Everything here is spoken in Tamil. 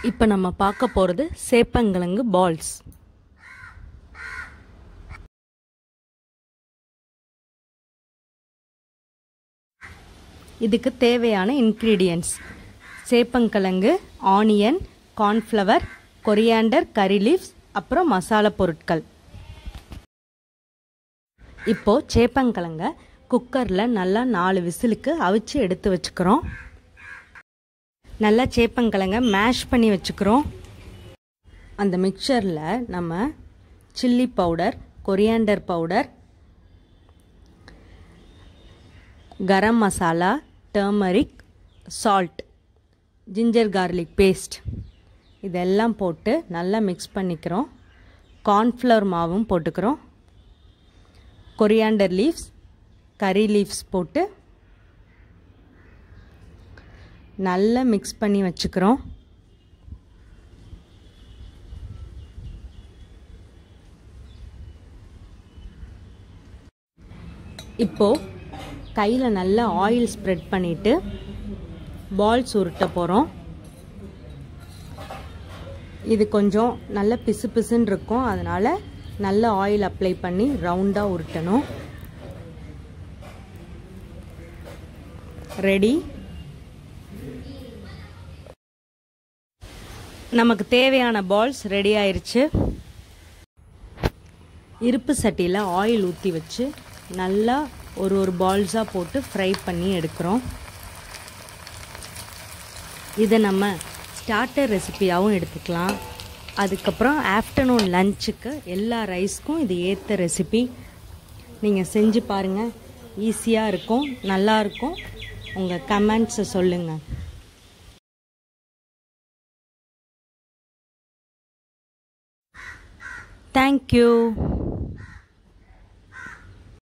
இப்போ நம்ம பார்க்க போகிறது சேப்பங்கிழங்கு பால்ஸ் இதுக்கு தேவையான இன்க்ரீடியன்ட்ஸ் சேப்பங்கிழங்கு onion cornflour coriander curry leaves அப்புறம் மசாலா பொருட்கள் இப்போது சேப்பங்கிழங்க குக்கரில் நல்லா நாலு விசிலுக்கு அவிச்சு எடுத்து வச்சுக்கிறோம் நல்லா சேப்பங்கிழங்க மேஷ் பண்ணி வச்சுக்கிறோம் அந்த மிக்சரில் நம்ம chilli powder coriander powder garam masala turmeric salt ginger garlic paste இதெல்லாம் போட்டு நல்லா மிக்ஸ் பண்ணிக்கிறோம் கார்ன்ஃப்ளவர் மாவும் போட்டுக்கிறோம் கொரியாண்டர் லீவ்ஸ் கறி லீவ்ஸ் போட்டு நல்லா மிக்ஸ் பண்ணி வச்சுக்கிறோம் இப்போது கையில் நல்லா ஆயில் ஸ்ப்ரெட் பண்ணிவிட்டு பால்ஸ் உருட்ட போகிறோம் இது கொஞ்சம் நல்ல பிசு பிசுன்னு இருக்கும் அதனால் நல்ல ஆயில் அப்ளை பண்ணி ரவுண்டாக உருட்டணும் ரெடி நமக்கு தேவையான பால்ஸ் ரெடி ஆயிருச்சு இருப்பு சட்டியில் ஆயில் ஊற்றி வச்சு நல்லா ஒரு ஒரு பால்ஸாக போட்டு ஃப்ரை பண்ணி எடுக்கிறோம் இதை நம்ம ஸ்டார்டர் ரெசிபியாகவும் எடுத்துக்கலாம் அதுக்கப்புறம் ஆஃப்டர்நூன் லஞ்சுக்கு எல்லா ரைஸ்க்கும் இது ஏற்ற ரெசிபி நீங்கள் செஞ்சு பாருங்கள் ஈஸியாக இருக்கும் நல்லாயிருக்கும் உங்கள் கமெண்ட்ஸை சொல்லுங்கள் தேங்க்யூ